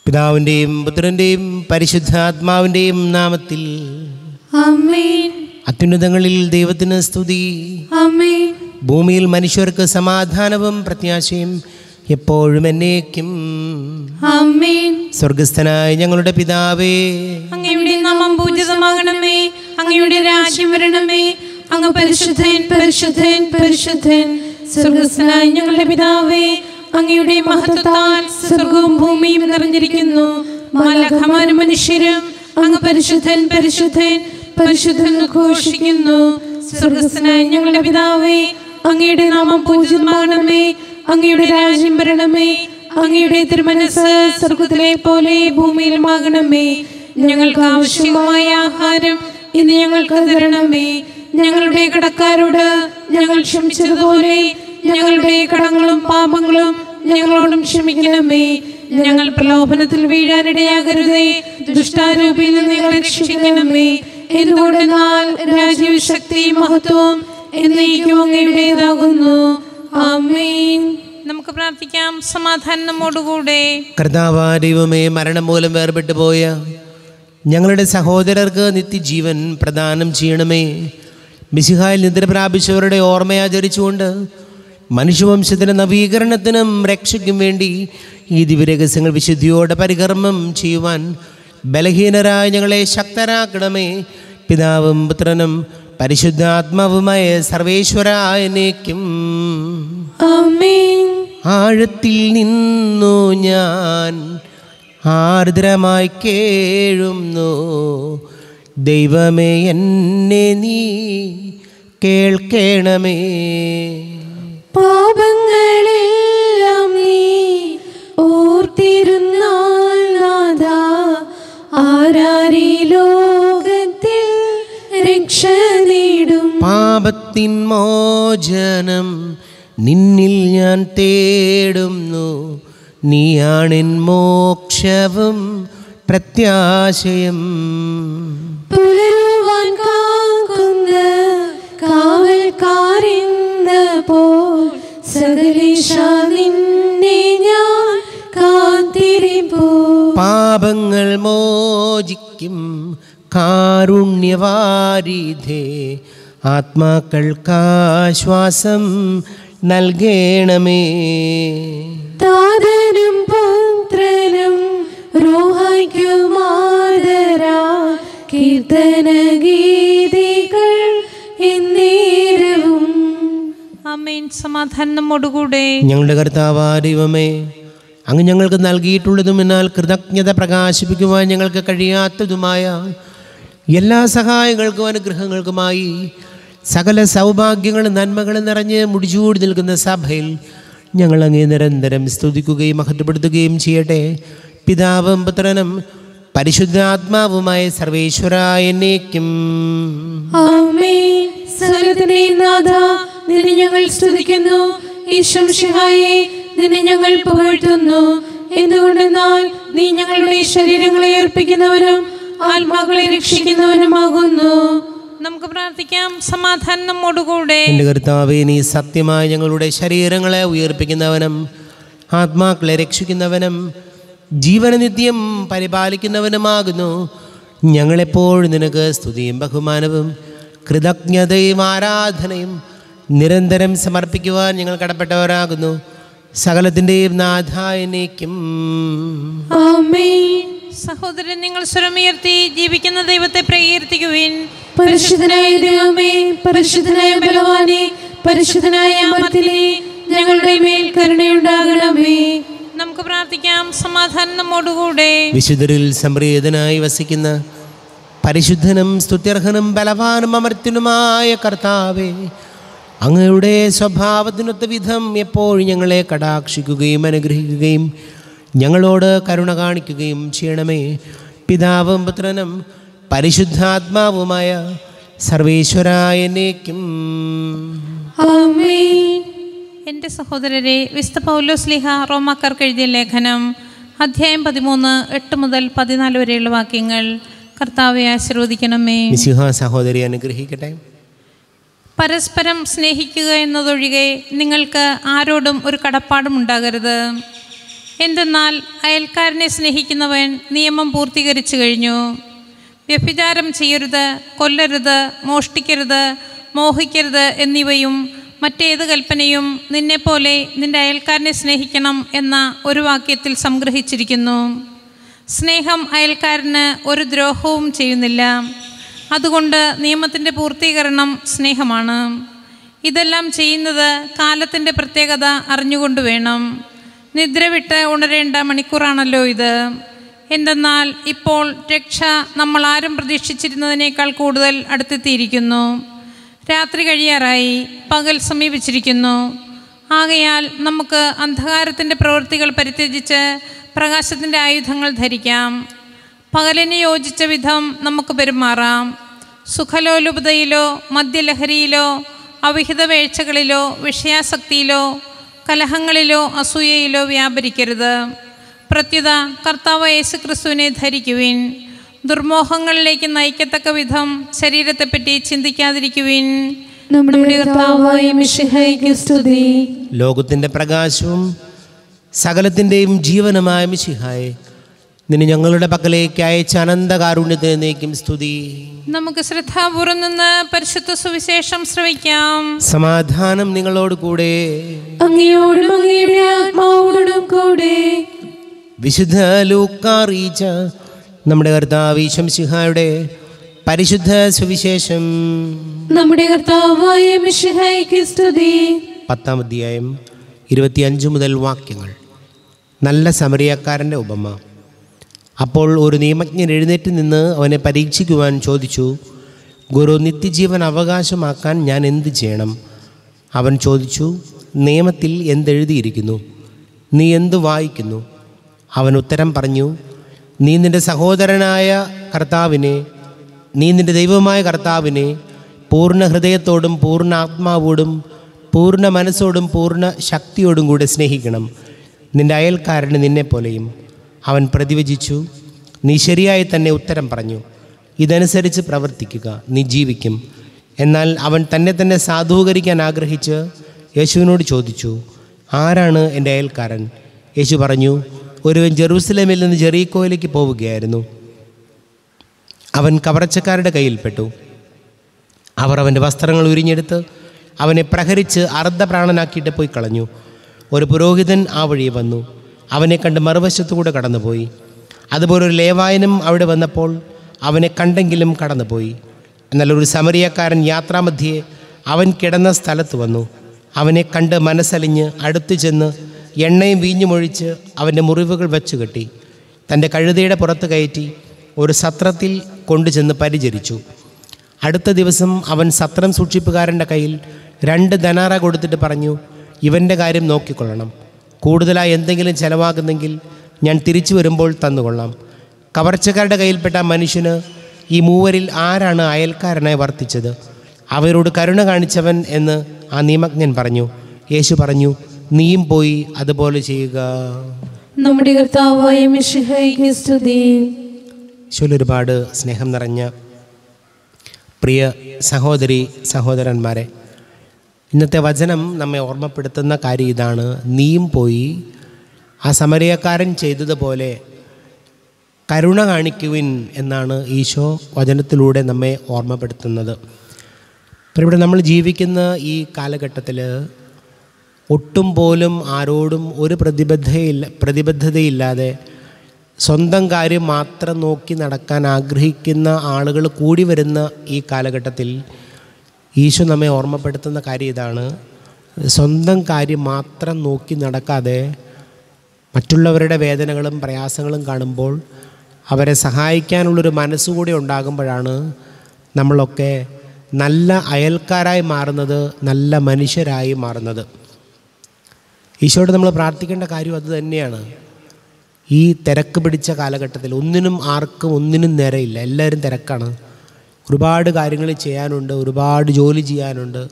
പിതാവിൻ്റെയും പുത്രൻ്റെയും പരിശുദ്ധാത്മാവിൻ്റെയും നാമത്തിൽ ആമേൻ അത്യുന്നതങ്ങളിൽ ദൈവത്തിന് സ്തുതി ആമേൻ ഭൂമിയിൽ മനുഷ്യർക്ക് സമാധാനവും പ്രത്യാശയും എപ്പോഴും എന്നേക്കും ആമേൻ സ്വർഗസ്ഥനായ ഞങ്ങളുടെ പിതാവേ അങ്ങയുടെ നാമം പൂജിതമാകണമേ അങ്ങയുടെ രാജ്യം വരണമേ അങ്ങ് പരിശുദ്ധൻ പരിശുദ്ധൻ പരിശുദ്ധൻ സ്വർഗസ്നായ ഞങ്ങളുടെ പിതാവേ അങ്ങയുടെ മഹത്വത്താൽ സ്വർഗവും ഭൂമിയും നിറഞ്ഞിരിക്കുന്നു മാലഖമാരും മനുഷ്യരും അങ്ങ് പരിശുദ്ധൻ പരിശുദ്ധൻ പരിശുദ്ധൻ എന്ന് ഘോഷിക്കുന്നു സ്വർഗസ്നായ ഞങ്ങളുടെ പിതാവേ അങ്ങയുടെ നാമം പൂജിതമാകണമേ അങ്ങയുടെ രാജ്യം വരണമേ അങ്ങയുടെ തിരുമനസ് സ്വർഗത്തിലെ പോലെ ഭൂമിയിലുമാകണമേ ഞങ്ങൾക്ക് ആവശ്യമായ ആഹാരം ഇന്ന് ഞങ്ങൾക്ക് തരണമേ ഞങ്ങളുടെ കടക്കാരോട് ഞങ്ങൾ ക്ഷമിച്ചതുപോലെ ഞങ്ങളുടെ കടങ്ങളും പാപങ്ങളും ഞങ്ങളോടും ക്ഷമിക്കണമേ ഞങ്ങൾ പ്രലോഭനത്തിൽ വീഴാനിടയാകരുതേ ദുഷ്ടാരൂപിയിൽ നിന്ന് ഞങ്ങളെ രക്ഷിക്കണമേ എന്തുകൊണ്ടെന്നാൽ രാജ്യവും ശക്തിയും മഹത്വവും എന്നേക്കും അങ്ങയുടേതാകുന്നു ആമേൻ നമുക്ക് പ്രാർത്ഥിക്കാം സമാധാനം നമ്മോടുകൂടെ കർത്താവാ ദൈവമേ മരണം മൂലം വേർപെട്ടു പോയ ഞങ്ങളുടെ സഹോദരർക്ക് നിത്യജീവൻ പ്രദാനം ചെയ്യണമേ മിശിഹായിൽ നിദ്ര പ്രാപിച്ചവരുടെ ഓർമ്മയാചരിച്ചുകൊണ്ട് മനുഷ്യവംശത്തിൻ്റെ നവീകരണത്തിനും രക്ഷയ്ക്കും വേണ്ടി ഈ ദിവ്യരഹസ്യങ്ങൾ വിശുദ്ധിയോടെ പരികർമ്മം ചെയ്യുവാൻ ബലഹീനരായ ഞങ്ങളെ ശക്തരാക്കണമേ പിതാവും പുത്രനും പരിശുദ്ധാത്മാവുമായ സർവേശ്വരായനേക്കും ആമേൻ ആഴത്തിൽ നിന്നു ഞാൻ ആർദ്രമായി കേഴുന്നു ദൈവമേ എന്നെ നീ കേൾക്കണമേ പാപങ്ങളെല്ലാം നീ ഓർത്തിരുന്നാൽ നാഥ ആരാരി ലോകത്തിൽ രക്ഷ നേടും പാപത്തിൻ മോചനം നിന്നിൽ ഞാൻ തേടുന്നു നീയാണെൻ മോക്ഷവും പ്രത്യാശയം പുലരുവാൻ കാക്കുന്ന കാവൽക്കാരെന്ന പോൽ സകലേശ നിന്നെ ഞാൻ കാത്തിരിപ്പോ പാപങ്ങൾ മോചിക്കും കാരുണ്യവാരിധേ ആത്മാക്കൾക്കാശ്വാസം നൽകണമേ താതനും പുത്രനും റോഹായ്ക്കുമാതരാ കീർത്തന ഗീതികൾ എന്നേരവും അമ്മേൻ സമാധാനം നമ്മോടുകൂടെ ഞങ്ങളുടെ കർത്താവാ ദൈവമേ അങ്ങ് ഞങ്ങൾക്ക് നൽകിയിട്ടുള്ളതും എന്നാൽ കൃതജ്ഞത പ്രകാശിപ്പിക്കുവാൻ ഞങ്ങൾക്ക് കഴിയാത്തതുമായ എല്ലാ സഹായങ്ങൾക്കും അനുഗ്രഹങ്ങൾക്കുമായി സകല സൗഭാഗ്യങ്ങളും നന്മകളും നിറഞ്ഞ് മുടിചൂടി നിൽക്കുന്ന സഭയിൽ ഞങ്ങൾ അങ്ങേ നിരന്തരം സ്തുതിക്കുകയും മഹത്വപ്പെടുത്തുകയും ചെയ്യട്ടെ പിതാവും പുത്രനും പരിശുദ്ധാത്മാവുമായ സർവേശ്വരായ എന്നേക്കും ആമേൻ സകലത്തിനെ നാഥ നിന്നെ ഞങ്ങൾ സ്തുതിക്കുന്നു ഈശ്വം ഷിഹായെ നിന്നെ ഞങ്ങൾ പുകഴ്ത്തുന്നു എന്തുകൊണ്ടെന്നാൽ നീ ഞങ്ങളുടെ ശരീരങ്ങളെ അർപ്പിക്കുന്നവരും ആത്മാക്കളെ രക്ഷിക്കുന്നവനുമാകുന്നു നമുക്ക് പ്രാർത്ഥിക്കാം സമാധാനം നമ്മോടുകൂടെ എൻ്റെ കർത്താവേ നീ സത്യമായി ഞങ്ങളുടെ ശരീരങ്ങളെ ഉയർപ്പിക്കുന്നവനും ആത്മാക്കളെ രക്ഷിക്കുന്നവനും ജീവനനിത്യം പരിപാലിക്കുന്നവനുമാകുന്നു ഞങ്ങളെപ്പോഴും നിനക്ക് സ്തുതിയും ബഹുമാനവും കൃതജ്ഞതയും ആരാധനയും നിരന്തരം സമർപ്പിക്കുവാൻ ഞങ്ങൾ കടപ്പെട്ടവരാകുന്നു സകലത്തിൻ്റെയും നാഥായനേക്കും ആമേൻ സഹോദരൻ നിങ്ങൾ സ്വരമുയർത്തി ജീവിക്കുന്ന ദൈവത്തെ പ്രകീർത്തിക്കുവിൻ പരിശുദ്ധനായ ദൈവമേ പരിശുദ്ധനായ ബലവാനെ പരിശുദ്ധനായ അമർത്തിലെ ഞങ്ങളുടെ മേൽ കരുണയുണ്ടാകണമേ നമുക്ക് പ്രാർത്ഥിക്കാം സമാധാനം നമ്മോടുകൂടെ വിശുദ്ധരിൽ സംപ്രീതനായി വസിക്കുന്ന പരിശുദ്ധനും സ്തുത്യർഹനും ബലവാനും അമർത്യനുമായ കർത്താവേ അങ്ങയുടെ സ്വഭാവത്തിനൊത്ത വിധം എപ്പോഴും ഞങ്ങളെ കടാക്ഷിക്കുകയും അനുഗ്രഹിക്കുകയും ഞങ്ങളോട് കരുണ കാണിക്കുകയും ചെയ്യണമേ പിതാവും പുത്രനും പരിശുദ്ധാത്മാവുമായ സർവേശ്വരായനേക്കും ആമേൻ എൻ്റെ സഹോദരരെ വിസ്ത പൗലോസ്ലിഹ റോമാക്കാർക്ക് എഴുതിയ ലേഖനം അധ്യായം പതിമൂന്ന് എട്ട് മുതൽ പതിനാല് വരെയുള്ള വാക്യങ്ങൾ കർത്താവെ ആശീർവദിക്കണമേ മിശിഹ സഹോദരി അനുഗ്രഹിക്കട്ടെ പരസ്പരം സ്നേഹിക്കുക എന്നതൊഴികെ നിങ്ങൾക്ക് ആരോടും ഒരു കടപ്പാടും ഉണ്ടാകരുത് എന്തെന്നാൽ അയൽക്കാരനെ സ്നേഹിക്കുന്നവൻ നിയമം പൂർത്തീകരിച്ചു കഴിഞ്ഞു വ്യഭിചാരം ചെയ്യരുത് കൊല്ലരുത് മോഷ്ടിക്കരുത് മോഹിക്കരുത് എന്നിവയും മറ്റേത് കൽപ്പനയും നിന്നെപ്പോലെ നിന്റെ അയൽക്കാരനെ സ്നേഹിക്കണം എന്ന ഒരു വാക്യത്തിൽ സംഗ്രഹിച്ചിരിക്കുന്നു സ്നേഹം അയൽക്കാരന് ഒരു ദ്രോഹവും ചെയ്യുന്നില്ല അതുകൊണ്ട് നിയമത്തിൻ്റെ പൂർത്തീകരണം സ്നേഹമാണ് ഇതെല്ലാം ചെയ്യുന്നത് കാലത്തിൻ്റെ പ്രത്യേകത അറിഞ്ഞുകൊണ്ട് വേണം നിദ്ര വിട്ട് ഉണരേണ്ട മണിക്കൂറാണല്ലോ ഇത് എന്തെന്നാൽ ഇപ്പോൾ രക്ഷ നമ്മൾ ആരും പ്രതീക്ഷിച്ചിരുന്നതിനേക്കാൾ കൂടുതൽ അടുത്തെത്തിയിരിക്കുന്നു രാത്രി കഴിയാറായി പകൽ സമീപിച്ചിരിക്കുന്നു ആകയാൽ നമുക്ക് അന്ധകാരത്തിൻ്റെ പ്രവൃത്തികൾ പരിത്യജിച്ച് പ്രകാശത്തിൻ്റെ ആയുധങ്ങൾ ധരിക്കാം പകലിന് യോജിച്ച വിധം നമുക്ക് പെരുമാറാം സുഖലോലുപതയിലോ മദ്യലഹരിയിലോ അവിഹിത വേഴ്ചകളിലോ വിഷയാസക്തിയിലോ കലഹങ്ങളിലോ അസൂയയിലോ വ്യാപരിക്കരുത് പ്രത്യുത കർത്താവ് യേശു ക്രിസ്തുവിനെ ധരിക്കുവിൻ ദുർമോഹങ്ങളിലേക്ക് നയിക്കത്തക്ക വിധം ശരീരത്തെപ്പറ്റി ചിന്തിക്കാതിരിക്കുവിൻ നമ്മുടെ കർത്താവായ മിശിഹായ്ക്ക് സ്തുതി ലോകത്തിൻ്റെ പ്രകാശവും സകലത്തിൻ്റെയും ജീവനുമായ മിശിഹായെ നിന്നെ ഞങ്ങളുടെ പക്കലേക്ക് അയച്ച അനന്തകാരുണ്യത്തിന് നീക്കും സ്തുതി നമുക്ക് ശ്രദ്ധാപൂർവം നിന്ന് പരിശുദ്ധ സുവിശേഷം ശ്രവിക്കാം സമാധാനം നിങ്ങളോട് കൂടെ അങ്ങയോടും അങ്ങയുടെ ആത്മാവോടും കൂടെ വിശുദ്ധ ലൂക്കാറീച്ച നമ്മുടെ കർത്താവ് ശംസിഹായുടെ പരിശുദ്ധ സുവിശേഷം നമ്മുടെ കർത്താവായ മിശിഹായ്ക്ക് സ്തുതി പത്താം അധ്യായം ഇരുപത്തിയഞ്ച് മുതൽ വാക്യങ്ങൾ നല്ല സമരിയക്കാരൻ്റെ ഉപമ അപ്പോൾ ഒരു നിയമജ്ഞൻ എഴുന്നേറ്റ് നിന്ന് അവനെ പരീക്ഷിക്കുവാൻ ചോദിച്ചു ഗുരു നിത്യജീവൻ അവകാശമാക്കാൻ ഞാൻ എന്ത് ചെയ്യണം അവൻ ചോദിച്ചു നിയമത്തിൽ എന്തെഴുതിയിരിക്കുന്നു നീ എന്തു വായിക്കുന്നു അവൻ ഉത്തരം പറഞ്ഞു നീ നിൻ്റെ സഹോദരനായ കർത്താവിനെ നീ നിൻ്റെ ദൈവമായ കർത്താവിനെ പൂർണ്ണ ഹൃദയത്തോടും പൂർണ്ണ ആത്മാവോടും പൂർണ്ണ മനസ്സോടും പൂർണ്ണ ശക്തിയോടും കൂടെ സ്നേഹിക്കണം നിൻ്റെ അയൽക്കാരന് നിന്നെപ്പോലെയും അവൻ പ്രതിവചിച്ചു നീ ശരിയായി തന്നെ ഉത്തരം പറഞ്ഞു ഇതനുസരിച്ച് പ്രവർത്തിക്കുക നീ ജീവിക്കും എന്നാൽ അവൻ തന്നെ തന്നെ സാധൂകരിക്കാൻ ആഗ്രഹിച്ച് യേശുവിനോട് ചോദിച്ചു ആരാണ് എൻ്റെ അയൽക്കാരൻ യേശു പറഞ്ഞു ഒരുവൻ ജെറൂസലേമിൽ നിന്ന് ജെറീക്കോയിലേക്ക് പോവുകയായിരുന്നു അവൻ കവർച്ചക്കാരുടെ കയ്യിൽപ്പെട്ടു അവർ അവൻ്റെ വസ്ത്രങ്ങൾ ഉരിഞ്ഞെടുത്ത് അവനെ പ്രഹരിച്ച് അർദ്ധപ്രാണനാക്കിയിട്ട് പോയി കളഞ്ഞു ഒരു പുരോഹിതൻ ആ വഴി വന്നു അവനെ കണ്ട് മറുവശത്തുകൂടെ കടന്നുപോയി അതുപോലെ ഒരു ലേവായനും അവിടെ വന്നപ്പോൾ അവനെ കണ്ടെങ്കിലും കടന്നുപോയി എന്നാൽ ഒരു സമരിയക്കാരൻ യാത്രാമധ്യേ അവൻ കിടന്ന സ്ഥലത്ത് വന്നു അവനെ കണ്ട് മനസ്സലിഞ്ഞ് അടുത്തു ചെന്ന് എണ്ണയും വീഞ്ഞുമൊഴിച്ച് അവൻ്റെ മുറിവുകൾ വെച്ചു കെട്ടി തൻ്റെ കഴുതയുടെ പുറത്ത് കയറ്റി ഒരു സത്രത്തിൽ കൊണ്ടുചെന്ന് പരിചരിച്ചു അടുത്ത ദിവസം അവൻ സത്രം സൂക്ഷിപ്പുകാരൻ്റെ കയ്യിൽ രണ്ട് ധനാറ കൊടുത്തിട്ട് പറഞ്ഞു ഇവൻ്റെ കാര്യം നോക്കിക്കൊള്ളണം കൂടുതലായി എന്തെങ്കിലും ചിലവാകുന്നെങ്കിൽ ഞാൻ തിരിച്ചു വരുമ്പോൾ തന്നുകൊള്ളാം കവർച്ചക്കാരുടെ കയ്യിൽപ്പെട്ട ആ മനുഷ്യന് ഈ മൂവരിൽ ആരാണ് അയൽക്കാരനായി വർത്തിച്ചത് അവരോട് കരുണ കാണിച്ചവൻ എന്ന് ആ നിയമജ്ഞൻ പറഞ്ഞു യേശു പറഞ്ഞു നീയും പോയി അതുപോലെ ചെയ്യുക നമ്മുടെ കർത്താവായ മിശിഹായ്ക്ക് സ്തുതി ഈശോയിൽ ഒരുപാട് സ്നേഹം നിറഞ്ഞ പ്രിയ സഹോദരി സഹോദരന്മാരെ ഇന്നത്തെ വചനം നമ്മെ ഓർമ്മപ്പെടുത്തുന്ന കാര്യം ഇതാണ് നീയും പോയി ആ സമരയക്കാരൻ ചെയ്തതുപോലെ കരുണ കാണിക്കുവിൻ എന്നാണ് ഈശോ വചനത്തിലൂടെ നമ്മെ ഓർമ്മപ്പെടുത്തുന്നത് അപ്പോൾ ഇവിടെ നമ്മൾ ജീവിക്കുന്ന ഈ കാലഘട്ടത്തിൽ ഒട്ടും പോലും ആരോടും ഒരു പ്രതിബദ്ധയില്ല പ്രതിബദ്ധതയില്ലാതെ സ്വന്തം കാര്യം മാത്രം നോക്കി നടക്കാൻ ആഗ്രഹിക്കുന്ന ആളുകൾ കൂടി വരുന്ന ഈ കാലഘട്ടത്തിൽ ഈശോ നമ്മെ ഓർമ്മപ്പെടുത്തുന്ന കാര്യം ഇതാണ് സ്വന്തം കാര്യം മാത്രം നോക്കി നടക്കാതെ മറ്റുള്ളവരുടെ വേദനകളും പ്രയാസങ്ങളും കാണുമ്പോൾ അവരെ സഹായിക്കാനുള്ളൊരു മനസ്സുകൂടി ഉണ്ടാകുമ്പോഴാണ് നമ്മളൊക്കെ നല്ല അയൽക്കാരായി മാറുന്നത് നല്ല മനുഷ്യരായി മാറുന്നത് ഈശോയോട് നമ്മൾ പ്രാർത്ഥിക്കേണ്ട കാര്യം അത് തന്നെയാണ് ഈ തിരക്ക് പിടിച്ച കാലഘട്ടത്തിൽ ഒന്നിനും ആർക്കും ഒന്നിനും നേരെയില്ല എല്ലാവരും തിരക്കാണ് ഒരുപാട് കാര്യങ്ങൾ ചെയ്യാനുണ്ട് ഒരുപാട് ജോലി ചെയ്യാനുണ്ട്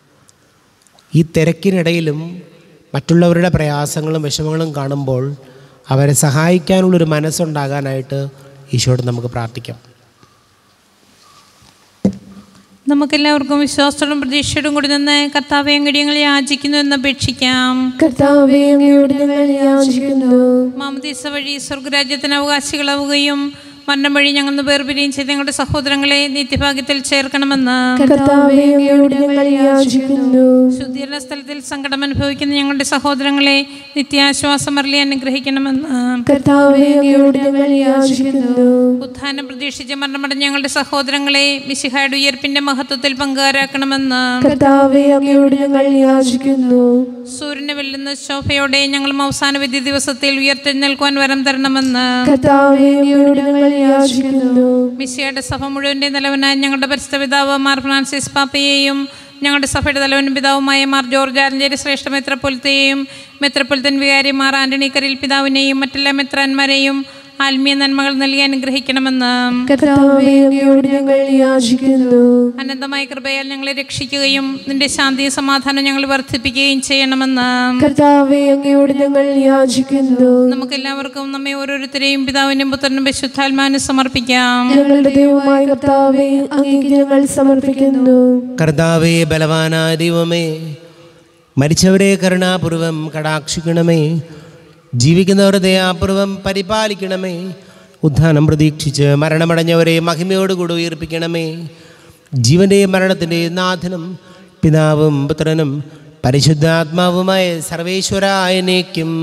ഈ തിരക്കിനിടയിലും മറ്റുള്ളവരുടെ പ്രയാസങ്ങളും വിഷമങ്ങളും കാണുമ്പോൾ അവരെ സഹായിക്കാനുള്ളൊരു മനസ്സുണ്ടാകാനായിട്ട് ഈശോയോട് നമുക്ക് പ്രാർത്ഥിക്കാം നമുക്കെല്ലാവർക്കും വിശ്വാസത്തോടും പ്രതീക്ഷയോടും കൂടി നിന്ന് കർത്താവെ അങ്കടിയങ്ങൾ യാചിക്കുന്നു എന്ന് അപേക്ഷിക്കാം കർത്താവെ അങ്ങയോട് ഞങ്ങൾ യാചിക്കുന്നു മാമദീസ വഴി സ്വർഗരാജ്യത്തിന് അവകാശികളാവുകയും മരണം വഴി ഞങ്ങൾ വേർപിരിയും ചെയ്ത ഞങ്ങളുടെ സഹോദരങ്ങളെ നിത്യഭാഗ്യത്തിൽ ചേർക്കണമെന്ന് കർത്താവെ അങ്ങയോട് ഞങ്ങൾ യാചിക്കുന്നു ശുദ്ധീകരണ സ്ഥലത്തിൽ സങ്കടം അനുഭവിക്കുന്ന ഞങ്ങളുടെ സഹോദരങ്ങളെ നിത്യാശ്വാസം അരളി അനുഗ്രഹിക്കണമെന്ന് കർത്താവെ അങ്ങയോട് ഞങ്ങൾ യാചിക്കുന്നു ഉത്ഥാനം പ്രതീക്ഷിച്ച് മരണമടഞ്ഞ ഞങ്ങളുടെ സഹോദരങ്ങളെ മിശിഹായുടെ ഉയർപ്പിന്റെ മഹത്വത്തിൽ പങ്കുകാരാക്കണമെന്ന് കർത്താവെ അങ്ങയോട് ഞങ്ങൾ യാചിക്കുന്നു സൂര്യനെ വെല്ലുന്ന ശോഭയോടെ ഞങ്ങളും അവസാന വിധി ദിവസത്തിൽ ഉയർത്തെഴുന്നേൽക്കുവാൻ വരം തരണമെന്ന് കർത്താവെ അങ്ങയോട് ഞങ്ങൾ യാചിക്കുന്നു മിശിയുടെ സഭ മുഴുവൻ്റെ തലവനായ ഞങ്ങളുടെ പരിസ്ഥ പിതാവ് മാർ ഫ്രാൻസിസ് പാപ്പയെയും ഞങ്ങളുടെ സഭയുടെ തലവനും പിതാവുമായ മാർ ജോർജ് ആരഞ്ചേരി ശ്രേഷ്ഠ മെത്രപ്പൊലത്തെയും മെത്രപ്പൊലത്തൻ വികാരി മാർ ആന്റണി കരിൽ പിതാവിനെയും മറ്റെല്ലാ മെത്രാന്മാരെയും ആത്മീയ നന്മകൾ നൽകി അനുഗ്രഹിക്കണമെന്ന് കർത്താവെ അങ്ങയോട് ഞങ്ങൾ യാചിക്കുന്നു അനന്തമായ കൃപയാൽ ഞങ്ങളെ രക്ഷിക്കുകയും നിന്റെ ശാന്തിയും സമാധാനം ഞങ്ങൾ വർദ്ധിപ്പിക്കുകയും ചെയ്യണമെന്ന് കർത്താവെ അങ്ങയോട് ഞങ്ങൾ യാചിക്കുന്നു നമുക്കെല്ലാവർക്കും നമ്മെ ഓരോരുത്തരെയും പിതാവിനും പുത്രനും വിശുദ്ധാത്മാനും സമർപ്പിക്കാം ഞങ്ങളുടെ ദൈവമായ കർത്താവെ അങ്ങേക്ക് ഞങ്ങൾ സമർപ്പിക്കുന്നു കർത്താവേ ബലവാനായ ദൈവമേ മരിച്ചവരെ കരുണാപൂർവം കടാക്ഷിക്കണമേ ജീവിക്കുന്നവർ ദയാപൂർവം പരിപാലിക്കണമേ ഉത്ഥാനം പ്രതീക്ഷിച്ച് മരണമടഞ്ഞവരെ മഹിമയോടുകൂടി ഉയർപ്പിക്കണമേ ജീവൻ്റെയും മരണത്തിൻ്റെയും നാഥനും പിതാവും പുത്രനും പരിശുദ്ധാത്മാവുമായ സർവേശ്വരായനേക്കും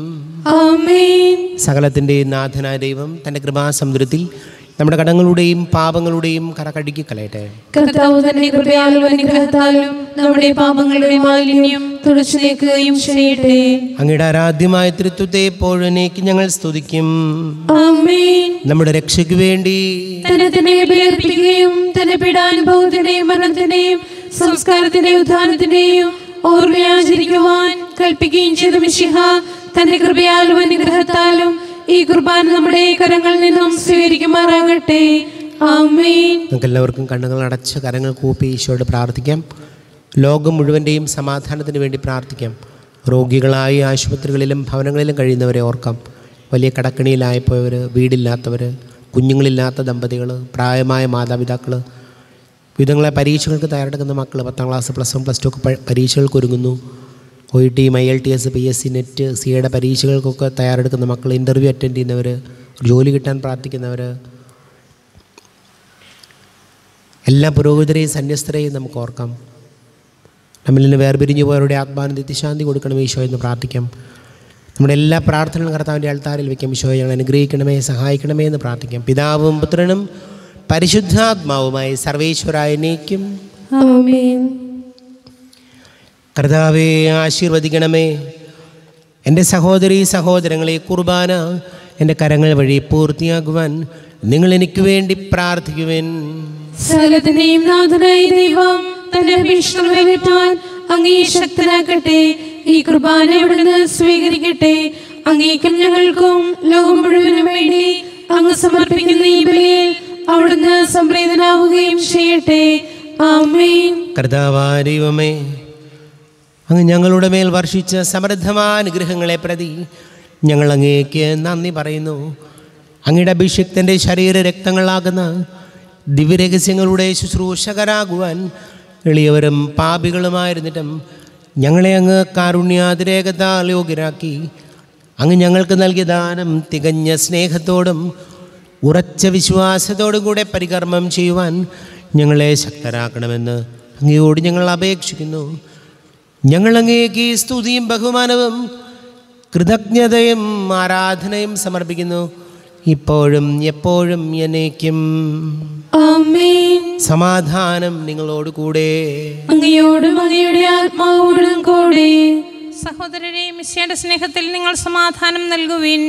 ആമേൻ സകലത്തിൻ്റെ നാഥനായ ദൈവം തൻ്റെ കൃപാസമുദ്രത്തിൽ നമ്മുടെ കടങ്ങളുടെയും പാപങ്ങളുടെയും കറകടുക്കി കളയട്ടെ കർത്താവ് തന്നെ കൃപയാലും അനുഗ്രഹത്താലും നമ്മുടെ പാപങ്ങളുടെ മാലിന്യം തുടച്ചു നീക്കുകയും ചെയ്യട്ടെ അങ്ങയുടെ ആരാധ്യമായ തൃത്വത്തെ എപ്പോഴേക്ക് ഞങ്ങൾ സ്തുതിക്കും ആമേൻ നമ്മുടെ രക്ഷയ്ക്ക് വേണ്ടി തന്നെ തന്നെ ബലിയർപ്പിക്കുകയും തന്നെ പീഡാനുഭവത്തിന്റെയും മരണത്തിന്റെയും സംസ്കാരത്തിന്റെയും ഉദ്ധാനത്തിന്റെയും ഓർമ്മയാചരിക്കുവാൻ കൽപ്പിക്കുകയും ചെയ്ത മിശിഹ തന്റെ കൃപയാലും അനുഗ്രഹത്താലും ഈ കുർബാന നമ്മുടെ കരങ്ങളിൽ നിന്നും സ്വീകരിക്കുമാറാകട്ടെ ആമേൻ നമുക്ക് എല്ലാവർക്കും കണ്ണുകൾ അടച്ച് കരങ്ങൾ കൂപ്പി ഈശോയോട് പ്രാർത്ഥിക്കാം ലോകം മുഴുവൻ്റെയും സമാധാനത്തിന് വേണ്ടി പ്രാർത്ഥിക്കാം രോഗികളായി ആശുപത്രികളിലും ഭവനങ്ങളിലും കഴിയുന്നവരെ ഓർക്കാം വലിയ കടക്കണിയിലായിപ്പോയവർ വീടില്ലാത്തവർ കുഞ്ഞുങ്ങളില്ലാത്ത ദമ്പതികൾ പ്രായമായ മാതാപിതാക്കൾ വിധങ്ങളെ പരീക്ഷകൾക്ക് തയ്യാറെടുക്കുന്ന മക്കൾ പത്താം class plus one plus two ഒക്കെ പ- പരീക്ഷകൾക്ക് ഒരുങ്ങുന്നു O E T I L T S P S C NET സിയുടെ പരീക്ഷകൾക്കൊക്കെ തയ്യാറെടുക്കുന്ന മക്കൾ ഇൻ്റർവ്യൂ അറ്റൻഡ് ചെയ്യുന്നവർ ജോലി കിട്ടാൻ പ്രാർത്ഥിക്കുന്നവർ എല്ലാ പുരോഹിതരെയും സന്യസ്തരെയും നമുക്ക് ഓർക്കാം നമ്മിൽ നിന്ന് വേർപിരിഞ്ഞു പോയവരുടെ ആത്മാവിന് നിത്യശാന്തി കൊടുക്കണം ഈശോ എന്ന് പ്രാർത്ഥിക്കാം നമ്മുടെ എല്ലാ പ്രാർത്ഥനകളും കർത്താവിൻ്റെ അൾത്താരിൽ വയ്ക്കാം ഈശോ ഞങ്ങൾ അനുഗ്രഹിക്കണമേ സഹായിക്കണമേ എന്ന് പ്രാർത്ഥിക്കാം പിതാവും പുത്രനും പരിശുദ്ധാത്മാവുമായി സർവേശ്വരായനേക്കും ആമേൻ കർത്താവെ ആശീർവദിക്കണമേ എൻ്റെ സഹോദരി സഹോദരങ്ങളെ കുർബാന എൻ്റെ കരങ്ങൾ വഴി പൂർത്തിയാക്കുവാൻ നിങ്ങൾ എനിക്ക് വേണ്ടി പ്രാർത്ഥിക്കുവേൻ സകലത്തിന്റെയും നാഥനായ ദൈവം തന്റെ അപേക്ഷകൾ നിറവേറ്റാൻ അങ്ങേ ശക്തനാക്കട്ടെ ഈ കുർബാന ഇവിടുന്ന് സ്വീകരിക്കട്ടെ അങ്ങേക്കും ഞങ്ങൾക്കും ലോകം മുഴുവനും വേണ്ടി അങ്ങ് സമർപ്പിക്കുന്ന ഈ ബലിയിൽ അവിടുന്ന് സംപ്രീതനാവുകയും ചെയ്യട്ടെ ആമേൻ കർത്താവായ ദൈവമേ അങ്ങ് ഞങ്ങളുടെ മേൽ വർഷിച്ച സമൃദ്ധമായ അനുഗ്രഹങ്ങളെ പ്രതി ഞങ്ങൾ അങ്ങേക്ക് നന്ദി പറയുന്നു അങ്ങയുടെ അഭിഷിക്തൻ്റെ ശരീര രക്തങ്ങളാകുന്ന ദിവ്യരഹസ്യങ്ങളുടെ ശുശ്രൂഷകരാകുവാൻ എളിയവരും പാപികളുമായിരുന്നിട്ടും ഞങ്ങളെ അങ്ങ് കാരുണ്യാതിരേകത്താൽ യോഗ്യരാക്കി അങ്ങ് ഞങ്ങൾക്ക് നൽകിയ ദാനം തികഞ്ഞ സ്നേഹത്തോടും ഉറച്ച വിശ്വാസത്തോടും കൂടെ പരികർമ്മം ചെയ്യുവാൻ ഞങ്ങളെ ശക്തരാക്കണമെന്ന് അങ്ങയോട് ഞങ്ങൾ അപേക്ഷിക്കുന്നു ഞങ്ങൾ അങ്ങേക്ക് ഈ സ്തുതിയും ബഹുമാനവും കൃതജ്ഞതയും ആരാധനയും സമർപ്പിക്കുന്നു ഇപ്പോഴും എപ്പോഴും എന്നേക്കും ആമേൻ സമാധാനം നിങ്ങളോട് കൂടെ അങ്ങയോടും അങ്ങയുടെ ആത്മാവോടും കൂടെ സഹോദരരെ മിശയുടെ സ്നേഹത്തിൽ നിങ്ങൾ സമാധാനം നൽകുവിൻ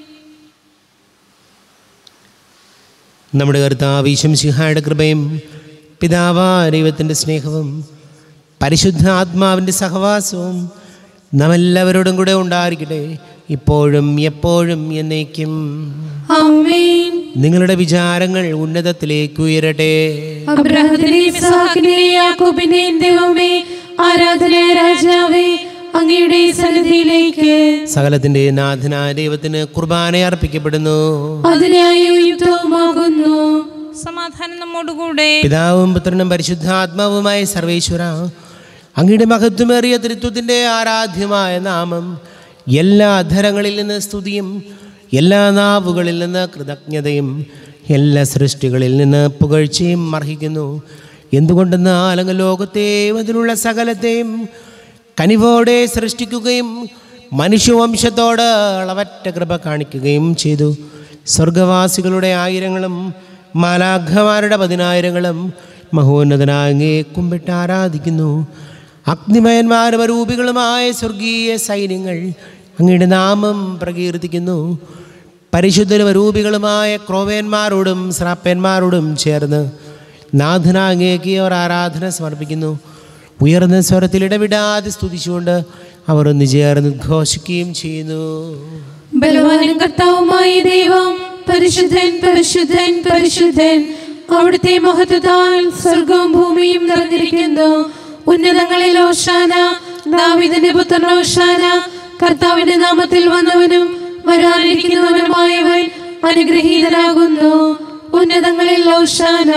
നമ്മുടെ കർത്താവ് ഈശംസിഹായുടെ കൃപയും പിതാവാ ദൈവത്തിൻ്റെ സ്നേഹവും പരിശുദ്ധ ആത്മാവിൻ്റെ സഹവാസവും നാം എല്ലാവരോടും കൂടെ ഉണ്ടായിരിക്കട്ടെ ഇപ്പോഴും എപ്പോഴും എന്നേക്കും ആമേൻ നിങ്ങളുടെ വിചാരങ്ങൾ ഉന്നതത്തിലേക്ക് ഉയരട്ടെ അബ്രഹത്തിന്റെയും ഇസ്ഹാക്കിന്റെയും യാക്കോബിന്റെയും ദൈവമേ ആരാധനായ രാജാവേ അങ്ങയുടെ സന്നിധിയിലേക്ക് സകലത്തിൻ്റെ നാഥനായ ദൈവത്തിന് കുർബാന അർപ്പിക്കപ്പെടുന്നു അതിനായി യുക്തവുമാകുന്നു സമാധാനം നമ്മോടുകൂടെ പിതാവും പുത്രനും പരിശുദ്ധാത്മാവുമായ സർവേശ്വര അങ്ങയുടെ മഹത്വമേറിയ തൃത്വത്തിൻ്റെ ആരാധ്യമായ നാമം എല്ലാ അധരങ്ങളിൽ നിന്ന് സ്തുതിയും എല്ലാ നാവുകളിൽ നിന്ന് കൃതജ്ഞതയും എല്ലാ സൃഷ്ടികളിൽ നിന്ന് പുകഴ്ചയും അർഹിക്കുന്നു എന്തുകൊണ്ടെന്നാൽ അങ്ങ് ലോകത്തെയും അതിലുള്ള സകലത്തെയും കനിവോടെ സൃഷ്ടിക്കുകയും മനുഷ്യവംശത്തോട് അളവറ്റ കൃപ കാണിക്കുകയും ചെയ്തു സ്വർഗവാസികളുടെ ആയിരങ്ങളും മാലാഘമാരുടെ പതിനായിരങ്ങളും മഹോന്നതനായ അങ്ങേ കുമ്പിട്ട് ആരാധിക്കുന്നു അഗ്നിമയന്മാരും അരൂപികളുമായ സ്വർഗീയ സൈന്യങ്ങൾ അങ്ങയുടെ നാമം പ്രകീർത്തിക്കുന്നു പരിശുദ്ധരും അരൂപികളുമായ ക്രോവേന്മാരോടും ശ്രാപ്പന്മാരോടും ചേർന്ന് നാഥന അങ്ങേക്ക് അവർ ആരാധന സമർപ്പിക്കുന്നു ഉയർന്ന സ്വരത്തിൽ ഇടവിടാതെ സ്തുതിച്ചുകൊണ്ട് അവർ ഒന്ന് ചേർന്ന് ഉദ്ഘോഷിക്കുകയും ചെയ്യുന്നു ബലവാനും കർത്താവുമായ ദൈവം പരിശുദ്ധൻ പരിശുദ്ധൻ പരിശുദ്ധൻ അവിടുത്തെ മഹത്വത്താൽ സ്വർഗവും ഭൂമിയും നിറഞ്ഞിരിക്കുന്നു ഉന്നതങ്ങളിൽ ഓശാന ദാവിദിന്റെ പുത്രൻ ഓശാന കർത്താവിന്റെ നാമത്തിൽ വന്നവനും വരാനിരിക്കുന്നവനുമായവൻ അനുഗ്രഹീതനാകുന്നു ഉന്നതങ്ങളിൽ ഓശാന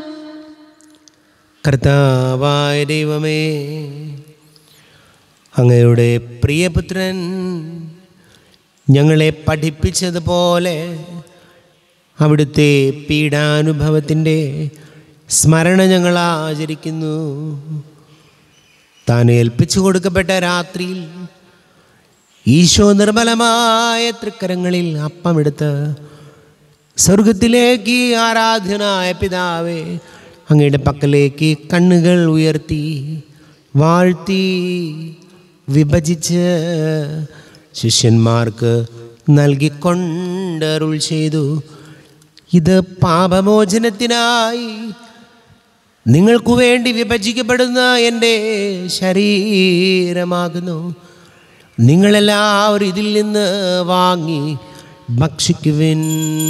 കർത്താവായ ദൈവമേ അങ്ങയുടെ പ്രിയപുത്രൻ ഞങ്ങളെ പഠിപ്പിച്ചതുപോലെ അവിടുത്തെ പീഡാനുഭവത്തിൻ്റെ സ്മരണ ഞങ്ങൾ ആചരിക്കുന്നു താൻ ഏൽപ്പിച്ചു കൊടുക്കപ്പെട്ട രാത്രിയിൽ ഈശോ നിർമ്മലമായ തൃക്കരങ്ങളിൽ അപ്പമെടുത്ത് സ്വർഗത്തിലേക്ക് ആരാധനായ പിതാവേ അങ്ങയുടെ പക്കലേക്ക് കണ്ണുകൾ ഉയർത്തി വാഴ്ത്തി വിഭജിച്ച് ശിഷ്യന്മാർക്ക് നൽകിക്കൊണ്ടരുൾ ചെയ്തു ഇത് പാപമോചനത്തിനായി നിങ്ങൾക്കു വേണ്ടി വിഭജിക്കപ്പെടുന്ന എൻ്റെ ശരീരമാകുന്നു നിങ്ങളെല്ലാവരും ഇതിൽ നിന്ന് വാങ്ങി ഭക്ഷിക്കുവിൻ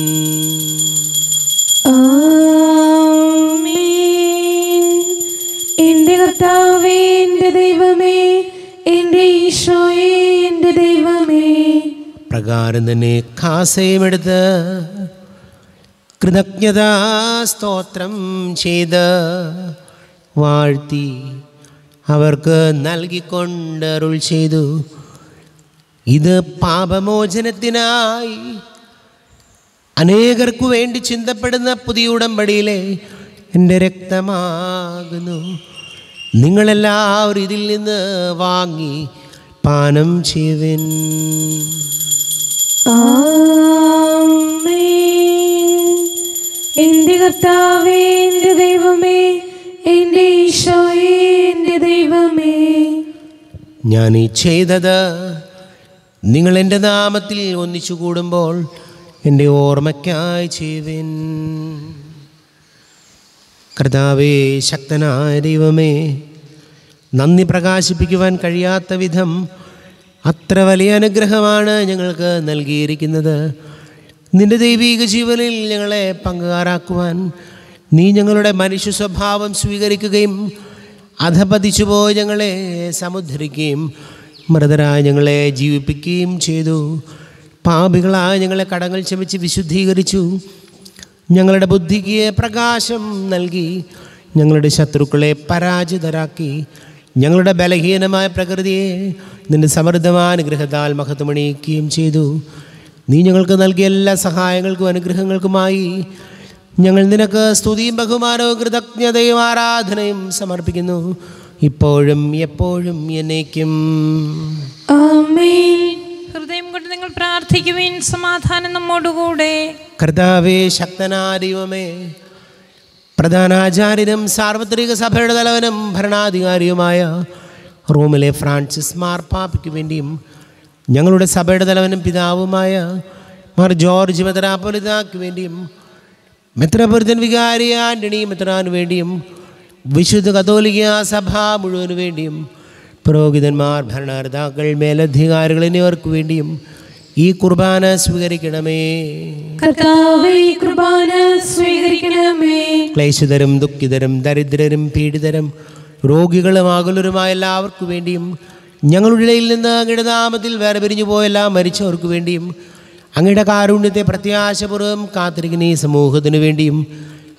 ആമേൻ. എന്റെ കർത്താവേ എന്റെ ദൈവമേ എന്റെ ഈശോയേ എന്റെ ദൈവമേ പ്രകാരം തന്നെ കാസയുമെടുത്ത് കൃതജ്ഞതാ സ്തോത്രം ചെയ്ത് വാഴ്ത്തി അവർക്ക് നൽകിക്കൊണ്ടരുൾ ചെയ്തു ഇത് പാപമോചനത്തിനായി അനേകർക്കു വേണ്ടി ചിന്തപ്പെടുന്ന പുതിയ ഉടമ്പടിയിലെ എൻ്റെ രക്തമാകുന്നു നിങ്ങളെല്ലാവരും ഇതിൽ നിന്ന് വാങ്ങി പാനം ചെയ്യുവിൻ ആമേൻ. എന്റെ കർത്താവേ എന്റെ ദൈവമേ എന്റെ ഈശോയേ എന്റെ ദൈവമേ ഞാൻ ഈ ചെയ്തത് നിങ്ങൾ എൻ്റെ നാമത്തിൽ ഒന്നിച്ചു കൂടുമ്പോൾ എൻ്റെ ഓർമ്മയ്ക്കായി ചെയ്യുവിൻ കർത്താവേ ശക്തനായ ദൈവമേ നന്ദി പ്രകാശിപ്പിക്കുവാൻ കഴിയാത്ത വിധം അത്ര വലിയ അനുഗ്രഹമാണ് ഞങ്ങൾക്ക് നൽകിയിരിക്കുന്നത് നിന്റെ ദൈവീക ജീവനിൽ ഞങ്ങളെ പങ്കുകാരാക്കുവാൻ നീ ഞങ്ങളുടെ മനുഷ്യ സ്വഭാവം സ്വീകരിക്കുകയും അധപതിച്ചു പോയി ഞങ്ങളെ സമുദ്ധരിക്കുകയും മൃതരായ ഞങ്ങളെ ജീവിപ്പിക്കുകയും ചെയ്തു പാപികളായ ഞങ്ങളെ കടങ്ങൾ ക്ഷമിച്ച് വിശുദ്ധീകരിച്ചു ഞങ്ങളുടെ ബുദ്ധിക്ക് പ്രകാശം നൽകി ഞങ്ങളുടെ ശത്രുക്കളെ പരാജിതരാക്കി ഞങ്ങളുടെ ബലഹീനമായ പ്രകൃതിയെ നിന്റെ സമൃദ്ധമായ അനുഗ്രഹത്താൽ മഹത്വമണിയിക്കുകയും ചെയ്തു നീ ഞങ്ങൾക്ക് നൽകിയ എല്ലാ സഹായങ്ങൾക്കും അനുഗ്രഹങ്ങൾക്കുമായി ഞങ്ങൾ നിനക്ക് സ്തുതിയും ബഹുമാനവും കൃതജ്ഞതയും ആരാധനയും സമർപ്പിക്കുന്നു ഇപ്പോഴും എപ്പോഴും എന്നേക്കും ആമേൻ ഹൃദയം കൊണ്ട് നിങ്ങൾ പ്രാർത്ഥിക്കുവിൻ സമാധാനം നമ്മോടുകൂടെ കർത്താവേ ശക്തനായ ദൈവമേ പ്രധാനാചാര്യനും സാർവത്രിക സഭയുടെ തലവനും ഭരണാധികാരിയുമായ റോമിലെ ഫ്രാൻസിസ് മാർപ്പാപ്പയ്ക്ക് വേണ്ടിയും ഞങ്ങളുടെ സഭയുടെ തലവനും പിതാവുമായ മാർ ജോർജ് മെത്രാപ്പൊലിതാക്ക് വേണ്ടിയും മെത്രപുരത്തൻ വികാരി ആൻ്റണി മെത്രാന് വേണ്ടിയും വിശുദ്ധ കത്തോലിക്ക സഭ മുഴുവന് വേണ്ടിയും പുരോഹിതന്മാർ ഭരണകർത്താക്കൾ മേലധികാരികൾ എന്നിവർക്ക് വേണ്ടിയും ഈ കുർബാന സ്വീകരിക്കണമേ കർത്താവേ ഈ കുർബാന സ്വീകരിക്കണമേ ക്ലേശിതരും ദുഃഖിതരും ദരിദ്രരും പീഡിതരും രോഗികളും ആകുലരുമായ എല്ലാവർക്കു വേണ്ടിയും ഞങ്ങളുടെ ഇടയിൽ നിന്ന് അങ്ങയുടെ നാമത്തിൽ വേറെ പിരിഞ്ഞു പോയ എല്ലാ മരിച്ചവർക്ക് വേണ്ടിയും അങ്ങയുടെ കാരുണ്യത്തെ പ്രത്യാശപൂർവ്വം കാത്തിരിക്കുന്ന ഈ സമൂഹത്തിനു വേണ്ടിയും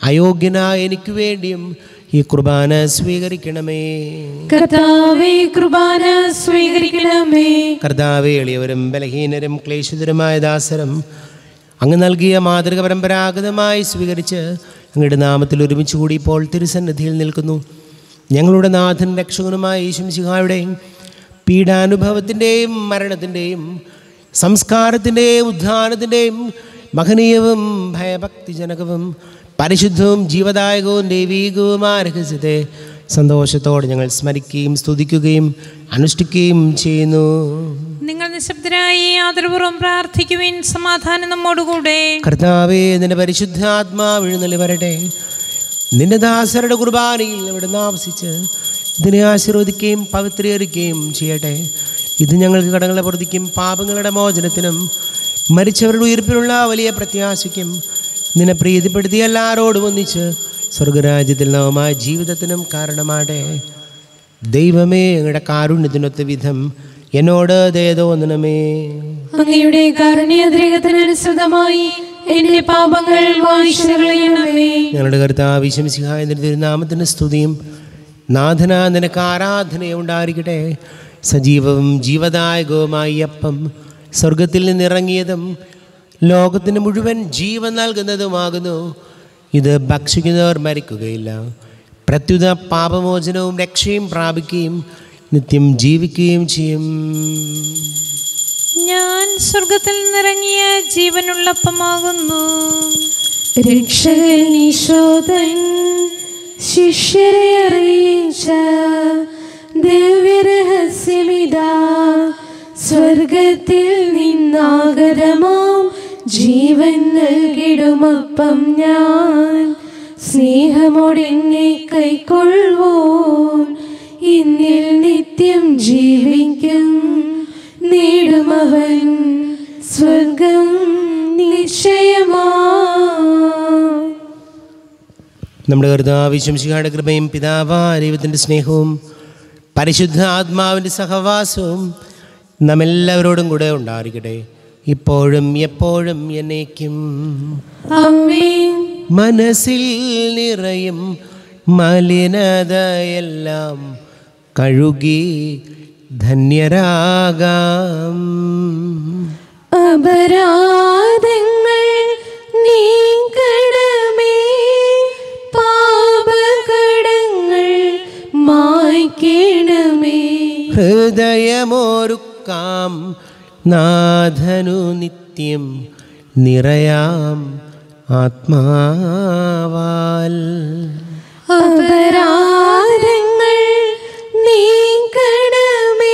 അയോഗ്യനായ എനിക്ക് വേണ്ടിയും ഈ കുർബാന സ്വീകരിക്കണമേ കർത്താവേ കുർബാന സ്വീകരിക്കണമേ കർത്താവെ എളിയവരും ബലഹീനരും ക്ലേശിതരുമായ ദാസരും അങ്ങ് നൽകിയ മാതൃക പരമ്പരാഗതമായി സ്വീകരിച്ച് അങ്ങയുടെ നാമത്തിൽ ഒരുമിച്ച് കൂടി ഇപ്പോൾ തിരുസന്നിധിയിൽ നിൽക്കുന്നു ഞങ്ങളുടെ നാഥൻ രക്ഷകനുമായ ഈശംശിഹായുടെയും പീഡാനുഭവത്തിൻ്റെയും മരണത്തിൻ്റെയും സംസ്കാരത്തിൻ്റെയും ഉദ്ധാനത്തിൻ്റെയും മഹനീയവും ഭയഭക്തിജനകവും പരിശുദ്ധവും ജീവദായകവും ദൈവീകവുമായ രഹസ്യത്തെ സന്തോഷത്തോടെ ഞങ്ങൾ സ്മരിക്കുകയും സ്തുതിക്കുകയും അനുഷ്ഠിക്കുകയും ചെയ്യുന്നു നിങ്ങൾ നിശബ്ദരായി ആദരപൂർവ്വം പ്രാർത്ഥിക്കുവിൻ സമാധാനം നമ്മോടുകൂടെ കർത്താവേ നിന്റെ പരിശുദ്ധാത്മാവ് എഴുന്നള്ളി വരട്ടെ നിന്റെ ദാസരുടെ കുർബാനയിൽ അവിടെ ആവസിച്ച് ഇതിനെ ആശീർവദിക്കുകയും പവിത്രീകരിക്കുകയും ചെയ്യട്ടെ ഇത് ഞങ്ങൾക്ക് കടങ്ങളെ പ്രതിക്കും പാപങ്ങളുടെ മോചനത്തിനും മരിച്ചവരുടെ ഉയർപ്പിലുള്ള വലിയ പ്രത്യാശയ്ക്കും നിന്നെ പ്രീതിപ്പെടുത്തി എല്ലാവരോടും ഒന്നിച്ച് സ്വർഗരാജ്യത്തിൽ നവമായ ജീവിതത്തിനും കാരണമാട്ടെ ദൈവമേ ഞങ്ങളുടെ കാരുണ്യത്തിനൊത്ത വിധം എന്നോട് ദയതോന്നണമേ അങ്ങയുടെ കാരുണ്യദ്രേഹത്തിനനുസൃതമായി എന്റെ പാപങ്ങൾ വായിച്ചുകളയണമേ ഞങ്ങളുടെ കർത്താവ് വിശംസിഹായ തിരുനാമത്തിന് സ്തുതിയും നാഥന നിനക്ക് ആരാധനയും ഉണ്ടായിരിക്കട്ടെ സജീവവും ജീവദായകവുമായ ഈ അപ്പം സ്വർഗത്തിൽ നിന്നിറങ്ങിയതും ലോകത്തിന് മുഴുവൻ ജീവൻ നൽകുന്നതുമാകുന്നു ഇത് ഭക്ഷിക്കുന്നവർ മരിക്കുകയില്ല പ്രത്യുത പാപമോചനവും രക്ഷയും പ്രാപിക്കുകയും നിത്യം ജീവിക്കുകയും ചെയ്യും ഞാൻ സ്വർഗത്തിൽ നിന്നിറങ്ങിയ ജീവനുള്ളപ്പമാകുന്നു രക്ഷകൻ ഈശോദൻ ശിഷ്യരെ അറിയിച്ച ദിവ്യരഹസ്യമിതാ സ്വർഗത്തിൽ നിന്നാഗരമാം ജീവൻ നൽകിടുമപ്പം ഞാൻ സ്നേഹമോടെന്നെ കൈക്കൊള്ളുവോ ഇന്നിൽ നിത്യം ജീവിക്കും നേടുമവൻ സ്വർഗം നിശ്ചയമാ നമ്മുടെ കർത്താവ് ശംശിഹായുടെ കൃപയും പിതാവാ ദൈവത്തിൻ്റെ സ്നേഹവും പരിശുദ്ധ ആത്മാവിൻ്റെ സഹവാസവും നമ്മെല്ലാവരോടും കൂടെ ഉണ്ടായിരിക്കട്ടെ ഇപ്പോഴും എപ്പോഴും എന്നേക്കും ആമേൻ മനസ്സിൽ നിറയും മലിനതയെല്ലാം കഴുകി ധന്യരാകാം അപരാധങ്ങൾ നീക്കണമേ പാപകടങ്ങൾ മായ്ക്കണമേ ഹൃദയമോരുക്കാം നാഥനു നിത്യം നിറയാം ആത്മാവാൽ അപരാധങ്ങൾ നീക്കണമേ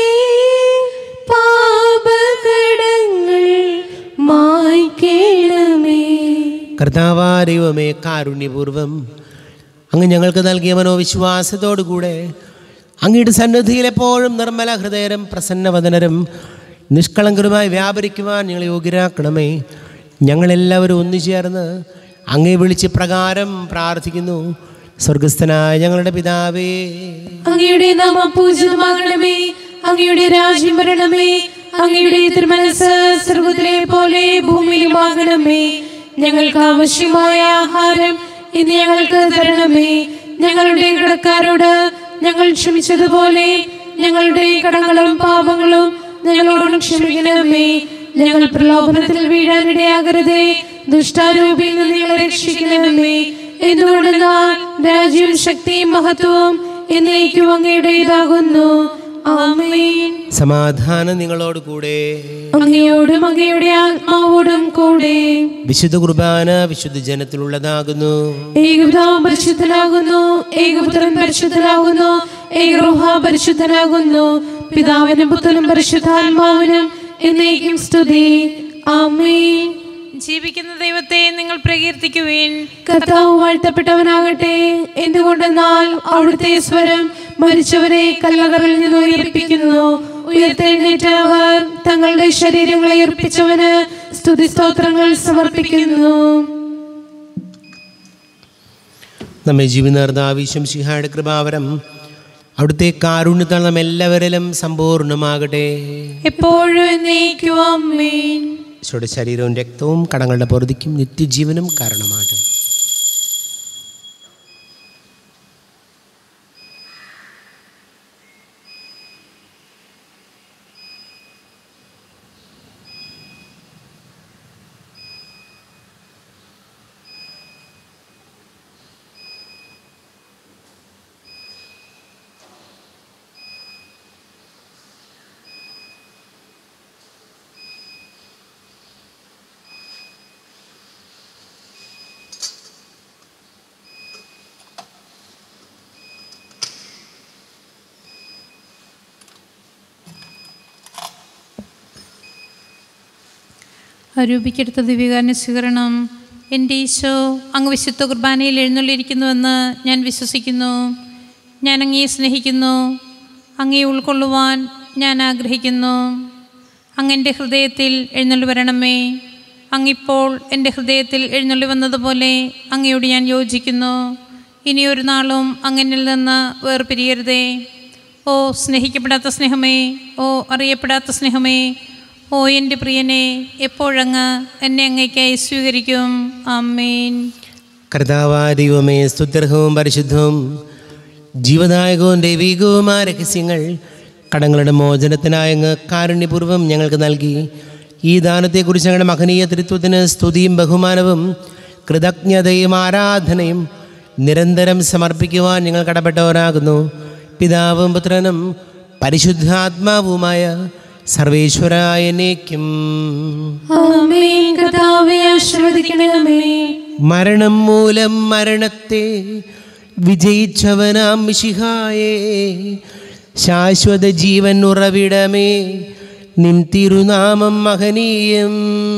പാപകടങ്ങൾ മായ്ക്കണമേ കർത്താവാ ദൈവമേ കാരുണ്യപൂർവം അങ്ങ് ഞങ്ങൾക്ക് നൽകിയ മനോവിശ്വാസത്തോടുകൂടെ അങ്ങയുടെ സന്നിധിയിൽ എപ്പോഴും നിർമ്മല ഹൃദയരും പ്രസന്നവദനരും നിഷ്കളങ്കരുമായി വ്യാപരിക്കുവാൻ ഞങ്ങളെ യോഗ്യരാക്കണമേ ഞങ്ങളെല്ലാവരും ഒന്നുചേർന്ന് അങ്ങേ വിളിച്ച് പ്രകാരം പ്രാർത്ഥിക്കുന്നു സ്വർഗസ്ഥനായ ഞങ്ങളുടെ പിതാവേ അങ്ങയുടെ നാമം പൂജിതമാകണമേ അങ്ങയുടെ രാജ്യം വരണമേ അങ്ങയുടെ തിരുമനസ് സ്വർഗത്തിലെ പോലെ ഭൂമിയിലുമാകണമേ ഞങ്ങൾക്ക് ആവശ്യമായ ആഹാരം ഇന്ന് ഞങ്ങൾക്ക് തരണമേ ഞങ്ങളുടെ കടക്കാരോട് ഞങ്ങൾ ക്ഷമിച്ചതുപോലെ ഞങ്ങളുടെ കടങ്ങളും പാപങ്ങളും ഞങ്ങളോടും ക്ഷമിക്കണമേ ഞങ്ങൾ പ്രലോഭനത്തിൽ വീഴാനിടയാകരുതേ ദുഷ്ടാരൂപിയിൽ നിന്ന് ഞങ്ങളെ രക്ഷിക്കണമേ എന്തുകൊണ്ടെന്നാൽ രാജ്യവും ശക്തിയും മഹത്വവും എന്നേക്കും അങ്ങയുടേതാകുന്നു ആമേൻ സമാധാനം നിങ്ങളോട് കൂടെ അങ്ങയോടും അങ്ങയുടെ ആത്മാവോടും കൂടെ വിശുദ്ധ കുർബാന വിശുദ്ധ ജനത്തിലുള്ളതാകുന്നു ഏകപിതാവ് പരിശുദ്ധനാകുന്നു ഏകപുത്രൻ പരിശുദ്ധനാകുന്നു ഏകറുഹ പരിശുദ്ധനാകുന്നു പിതാവിനും പുത്രനും പരിശുദ്ധാത്മാവിനും എന്നേക്കും സ്തുതി ആമേൻ ജീവിക്കുന്ന ദൈവത്തെ നിങ്ങൾ പ്രകീർത്തിക്കുവിൻ കർത്താവ് വാഴ്ത്തപ്പെട്ടവനാകട്ടെ എന്തുകൊണ്ടെന്നാൽ അവിടുത്തെ സ്വരം മരിച്ചവരെ കല്ലറകളിൽ നിന്ന് ഉയർപ്പിക്കുന്നു ഉയർത്തെഴുന്നേറ്റവർ തങ്ങളുടെ ശരീരങ്ങളെ ഉയർപ്പിച്ചവന് സ്തുതി സ്തോത്രങ്ങൾ സമർപ്പിക്കുന്നു നമ്മെ ജീവിതർദ്ദാവിശ്വം ശിഹായുടെ കൃപാവരം അവിടുത്തെ കാരുണ്യത്താൽ നാം എല്ലാവരിലും സമ്പൂർണ്ണമാകട്ടെ എപ്പോഴും എന്നേക്കും ആമേൻ ഈശോയുടെ ശരീരവും രക്തവും കടങ്ങളുടെ പൊറുതിക്കും നിത്യജീവനും കാരണമാകട്ടെ അരൂപിക്കെടുത്ത ദിവികാരന് സ്വീകരണം എൻ്റെ ഈശോ അങ്ങ് വിശുദ്ധ കുർബാനയിൽ എഴുന്നള്ളിയിരിക്കുന്നുവെന്ന് ഞാൻ വിശ്വസിക്കുന്നു ഞാൻ അങ്ങയെ സ്നേഹിക്കുന്നു അങ്ങയെ ഉൾക്കൊള്ളുവാൻ ഞാൻ ആഗ്രഹിക്കുന്നു അങ്ങ് എൻ്റെ ഹൃദയത്തിൽ എഴുന്നള്ളി വരണമേ അങ്ങിപ്പോൾ എൻ്റെ ഹൃദയത്തിൽ എഴുന്നള്ളി വന്നതുപോലെ അങ്ങയോട് ഞാൻ യോജിക്കുന്നു ഇനിയൊരു നാളും അങ്ങനിൽ നിന്ന് വേർപിരിയരുതേ ഓ സ്നേഹിക്കപ്പെടാത്ത സ്നേഹമേ ഓ അറിയപ്പെടാത്ത സ്നേഹമേ ഓ എൻ്റെ പ്രിയനെ എപ്പോഴങ്ങ് എന്നെ അങ്ങേക്കായി സ്വീകരിക്കും ആമേൻ കർത്താവായ ദൈവമേ സ്തുത്യർഹവും പരിശുദ്ധവും ജീവദായകവും ദൈവികവുമായ രഹസ്യങ്ങൾ കടങ്ങളുടെ മോചനത്തിനായ അങ്ങ് കാരുണ്യപൂർവ്വം ഞങ്ങൾക്ക് നൽകി ഈ ദാനത്തെക്കുറിച്ച് ഞങ്ങളുടെ മഹനീയ തൃത്വത്തിന് സ്തുതിയും ബഹുമാനവും കൃതജ്ഞതയും ആരാധനയും നിരന്തരം സമർപ്പിക്കുവാൻ ഞങ്ങൾ കടപ്പെട്ടവരാകുന്നു പിതാവും പുത്രനും പരിശുദ്ധാത്മാവുമായ സർവേശ്വരായനേക്കും ആമേൻ കർത്താവെ ആശീർവദിക്കണമേ മരണം മൂലം മരണത്തെ വിജയിച്ചവനാം മിശിഹായേ ശാശ്വത ജീവൻ ഉറവിടമേ നിൻ തിരുനാമം മഹനീയം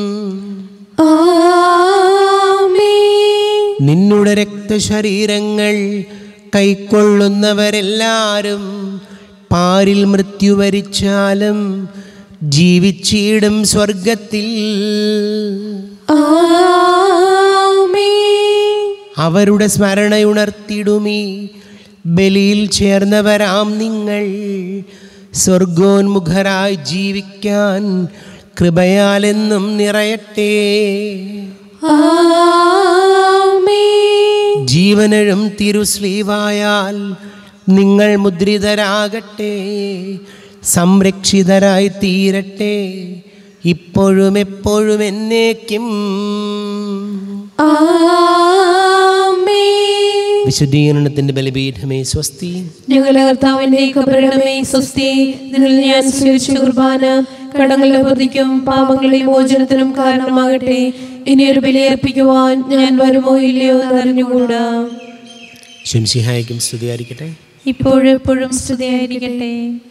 ആമേൻ നിന്നുടെ രക്തശരീരങ്ങൾ കൈക്കൊള്ളുന്നവരെല്ലാരും പാരിൽ മൃത്യു വരിച്ചാലും ജീവിച്ചിടും സ്വർഗത്തിൽ ആമേൻ അവരുടെ സ്മരണയുണർത്തിടുമീ ബലിയിൽ ചേർന്നവരാം നിങ്ങൾ സ്വർഗോന്മുഖരായി ജീവിക്കാൻ കൃപയാലെന്നും നിറയട്ടെ ആമേൻ ജീവനഴും തിരുസ്ലീവായാൽ നിങ്ങൾ മുദ്രിതരാകട്ടെ സംരക്ഷിതരായി തീരട്ടെ ഇപ്പോഴും എപ്പോഴും എന്നേക്കും ആമേൻ വിശുദ്ധീകരണത്തിൻ്റെ ബലിപീഠമേ സ്വസ്തി ഞങ്ങളുടെ കർത്താവിന്റെ കബറിടമേ സ്വസ്തി നിന്നിൽ ഞാൻ സ്വീകരിച്ച കുർബാന കടങ്ങളുടെ പ്രതിക്കും പാപങ്ങളുടെ മോചനത്തിനും കാരണമാകട്ടെ ഇനി ഒരു ബലിയർപ്പിക്കുവാൻ ഞാൻ വരുമോ ഇല്ലയോ എന്നറിഞ്ഞുകൂടാ ശംസിഹായ്ക്കും സ്തുതിയായിരിക്കട്ടെ ഇപ്പോഴും എപ്പോഴും സ്തുതിയായിരിക്കട്ടെ